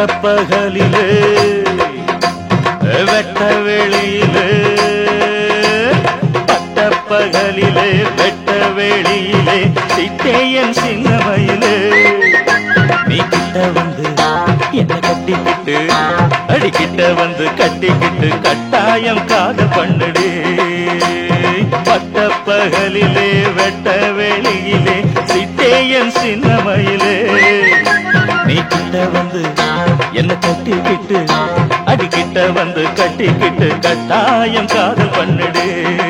பட்டப்பகலிலே வெட்ட வெளியிலே பட்டப்பகலிலே வெட்ட வெளியிலே சிட்டேயன் சின்னமையிலே நீ கிட்ட வந்து என்ன கட்டிக்கிட்டு அடிக்கிட்ட வந்து கட்டிக்கிட்டு கட்டாயம் காதல் பண்ணுடே பட்டப்பகலிலே வெட்ட வெளியிலே சிட்டேயன் சின்னமையிலே நீ கிட்ட வந்து என்ன கட்டிக்கிட்டு அடிக்கிட்ட வந்து கட்டிக்கிட்டு கட்டாயம் காதல் பண்ணுடே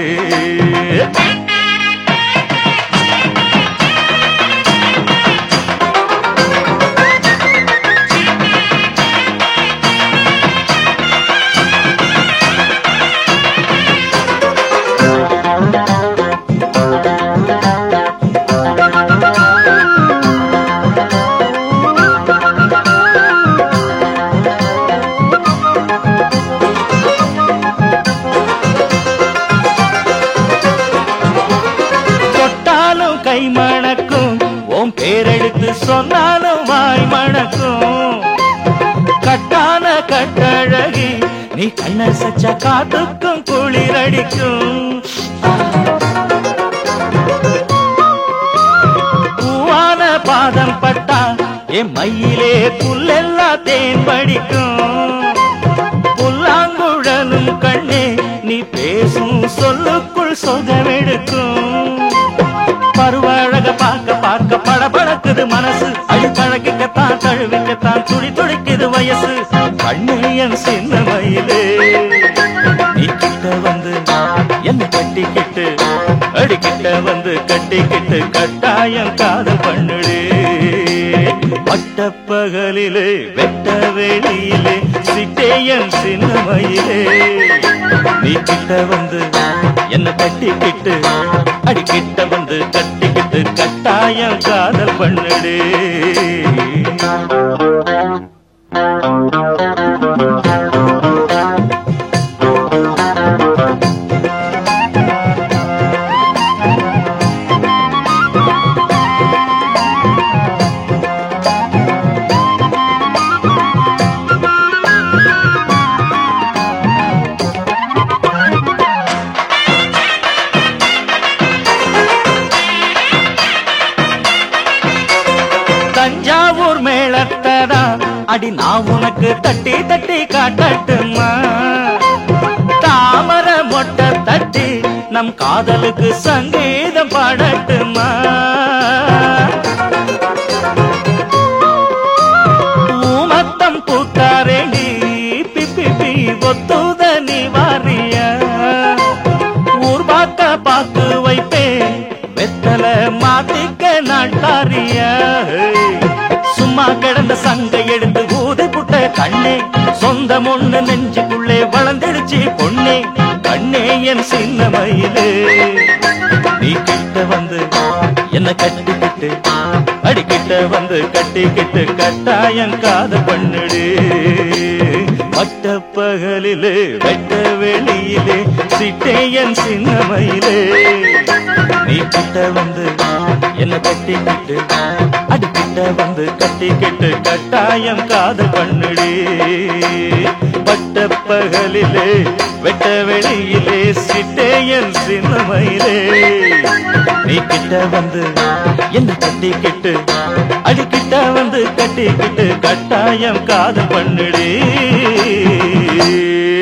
தொட்டாலும் கை மணக்கும் உன் பேரெடுத்து சொன்னாலும் வாய் மணக்கும் கட்டான கட்டழகி நீ கண்ண சச்ச காத்துக்கும் குளிரடிக்கும் பூவான பாதம் பட்டா என் மையிலே புல்லெல்லாம் தேன் படிக்கும் புல்லாங்குழலும் கண்ணே நீ பேசும் சொல்லுக்குள் சொகமெடுக்கும் பருவழக பார்க்க பார்க்க படபடக்குது மனசு அழுப்பழகிக்கத்தான் தழுவிக்கத்தான் துடி துடிக்குது வயசு கண்ணே என் சின்ன மயிலே நீ கிட்ட வந்து என்ன கட்டிக்கிட்டு அடிக்கிட்ட வந்து கட்டிக்கிட்டு கட்டாயம் காதல் பண்ணுடே பட்டப்பகலிலே வெட்ட வெளியிலே சிட்டேயன் சின்ன மயிலே நீ கிட்ட வந்து என்ன கட்டிக்கிட்டு அடிக்கிட்ட வந்து கட்டிக்கிட்டு கட்டாயம் காதல் பண்ணுடே தஞ்சாவூர் மேளத்தடா அடி நான் உனக்கு தட்டி தட்டி காட்டட்டுமா தாமர மொட்டை தட்டி நம் காதலுக்கு சங்கீதம் பாடட்டுமா ஊமத்தம் பூத்தாரேடி பிப்பி பி ஒத்துத நீ வாரியா ஊர் பார்க்க பார்த்து வைப்பேன் வெத்தல மாத்திக்க நாட்டாரியா சும்மா கிடந்த சங்க எடுத்து ஊதி புட்ட கண்ணே சொந்தம் ஒண்ணு நெஞ்சுக்குள்ளே வளர்ந்துடுச்சு பொண்ணே கண்ணே என் சின்ன மயிலே நீ கிட்ட வந்து என்ன கட்டிக்கிட்டு அடிக்கிட்ட வந்து கட்டிக்கிட்டு கட்டாயம் காத பண்ணுடு பட்டப்பகலிலே வெட்ட வெளியிலே சிட்டையன் சின்ன மயிலே நீ கிட்ட வந்து என்ன கட்டிக்கிட்டு அடிக்கிட்ட வந்து கட்டிக்கிட்டு கட்டாயம் காத பண்ணுடே பட்டப்பகலிலே வெட்ட வெளியிலே சிட்டையன் சின்ன மயிலே நீ கிட்ட வந்து என்ன கட்டிக்கிட்டு அடிக்கிட்ட வந்து கட்டிக்கிட்டு கட்டாயம் காத பண்ணுடே